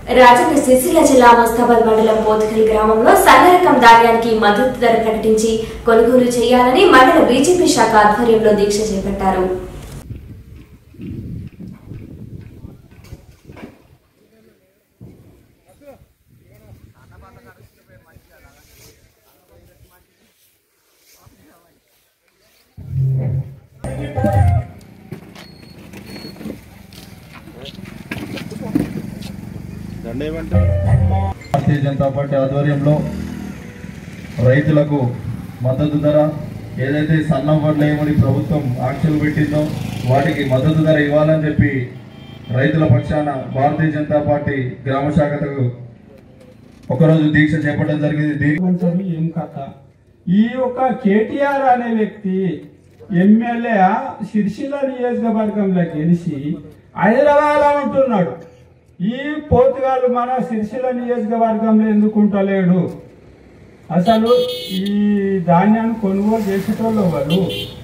రాజన్న సిరిసిల్ల జిల్లా ముస్తాబాద్ మండలం పోతుకల్ గ్రామంలో సన్న రకం ధాన్యానికి మద్దతు ధర ప్రకటించి కొనుగోలు చేయాలని మండల బీజేపీ శాఖ ఆధ్వర్యంలో దీక్ష చేపట్టారు భారతీయ జనతా పార్టీ ఆధ్వర్యంలో రైతులకు మద్దతు ధర ఏదైతే సన్నం వడ్లేమని ప్రభుత్వం ఆంక్షలు పెట్టిందో వాటికి మద్దతు ధర ఇవ్వాలని చెప్పి రైతుల పక్షాన భారతీయ జనతా పార్టీ గ్రామ శాఖకు ఒకరోజు దీక్ష చేపట్టడం జరిగింది దీనికి పంచాలి ఏం కథ ఈ యొక్క కేటీఆర్ అనే వ్యక్తి ఎమ్మెల్యే సిరిసిల్ల నియోజకవర్గంలో గెలిచి హైదరాబాద్ ఉంటున్నాడు ఈ పోతుగాళ్ళు మన సిరిసిల్ల నియోజకవర్గంలో ఎందుకు ఉంటలేడు అసలు ఈ ధాన్యాన్ని కొనుగోలు చేసేటోళ్ళు వాళ్ళు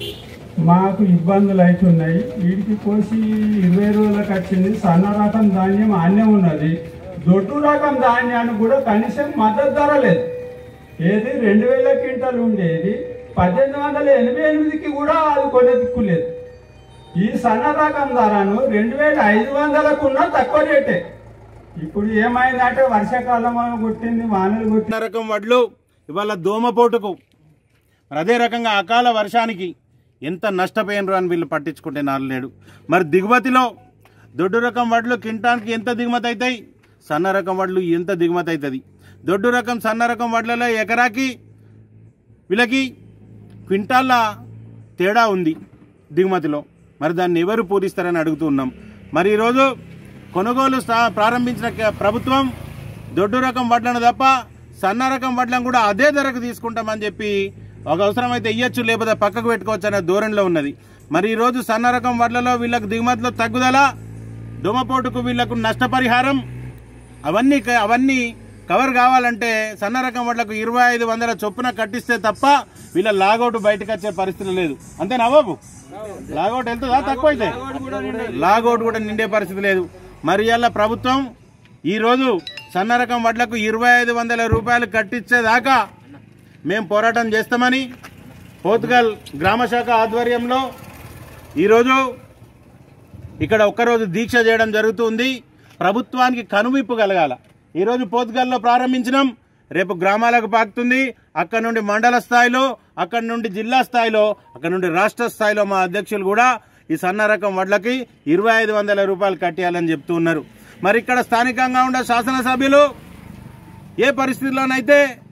మాకు ఇబ్బందులు అవుతున్నాయి వీటికి కోసి ఇరవై రోజులకు వచ్చింది సన్న రకం ధాన్యం ఆన్నే ఉన్నది దొడ్డు రకం ధాన్యానికి కూడా కనీసం మద్దతు ధర లేదు ఏది రెండు వేల క్వింటల్ ఉండేది పద్దెనిమిది వందల ఎనభై ఎనిమిదికి కూడా అది కొనే దిక్కు లేదు ఈ సన్న రకం ధరను రెండు వేల ఐదు వందలకున్న తక్కువ రేటే ఇప్పుడు ఏమైందంటే వర్షాకాలం కొట్టింది వానలు కొట్టింది చిన్న రకం వడ్లు ఇవాళ దోమపోటుకు మరి అదే రకంగా అకాల వర్షానికి ఎంత నష్టపోయినరు అని వీళ్ళు పట్టించుకుంటే నాలుగు మరి దిగుమతిలో దొడ్డు రకం వడ్లు కింటానికి ఎంత దిగుమతి అవుతాయి సన్న రకం వడ్లు ఎంత దిగుమతి అవుతుంది దొడ్డు రకం సన్న రకం వడ్లలో ఎకరాకి వీళ్ళకి క్వింటాళ్ళ తేడా ఉంది దిగుమతిలో మరి దాన్ని ఎవరు పూరిస్తారని అడుగుతున్నాం మరి ఈరోజు కొనుగోలు స్థా- ప్రారంభించిన క- ప్రభుత్వం దొడ్డు రకం వడ్లను తప్ప సన్న రకం వడ్లను కూడా అదే ధరకు తీసుకుంటామని చెప్పి ఒక అవసరమైతే ఇయ్యొచ్చు లేకపోతే పక్కకు పెట్టుకోవచ్చు అనే ధోరణిలో ఉన్నది మరి ఈరోజు సన్న రకం వడ్లలో వీళ్ళకు దిగుమతిలో తగ్గుదల దోమపోటుకు వీళ్లకు నష్టపరిహారం అవన్నీ క- అవన్నీ కవర్ కావాలంటే సన్న రకం వడ్లకు ఇరవై ఐదు వందల చొప్పున కట్టిస్తే తప్ప వీళ్ళ లాగౌట్ బయటకు వచ్చే పరిస్థితి లేదు అంతేనా బాబు లాగౌట్ వెళ్తుందా తక్కువ అయితే లాగౌట్ కూడా నిండే పరిస్థితి లేదు మరి ఇవాళ ప్రభుత్వం ఈ రోజు సన్న రకం వడ్లకు ఇరవై ఐదు వందల రూపాయలు కట్టించేదాకా మేము పోరాటం చేస్తామని పోర్తుగల్ గ్రామ శాఖ ఆధ్వర్యంలో ఈరోజు ఇక్కడ ఒక్కరోజు దీక్ష చేయడం జరుగుతుంది ప్రభుత్వానికి కనువిప్పు కలగాల ఈరోజు పోతుగల్లో ప్రారంభించినాం రేపు గ్రామాలకు పాకుతుంది అక్కడ నుండి మండల స్థాయిలో అక్కడ నుండి జిల్లా స్థాయిలో అక్కడ నుండి రాష్ట్ర స్థాయిలో మా అధ్యక్షులు కూడా ఈ సన్న రకం వడ్లకి ఇరవై ఐదు వందల రూపాయలు కట్టేయాలని చెప్తూ ఉన్నారు మరి ఇక్కడ స్థానికంగా ఉండే శాసనసభ్యులు ఏ పరిస్థితిలోనైతే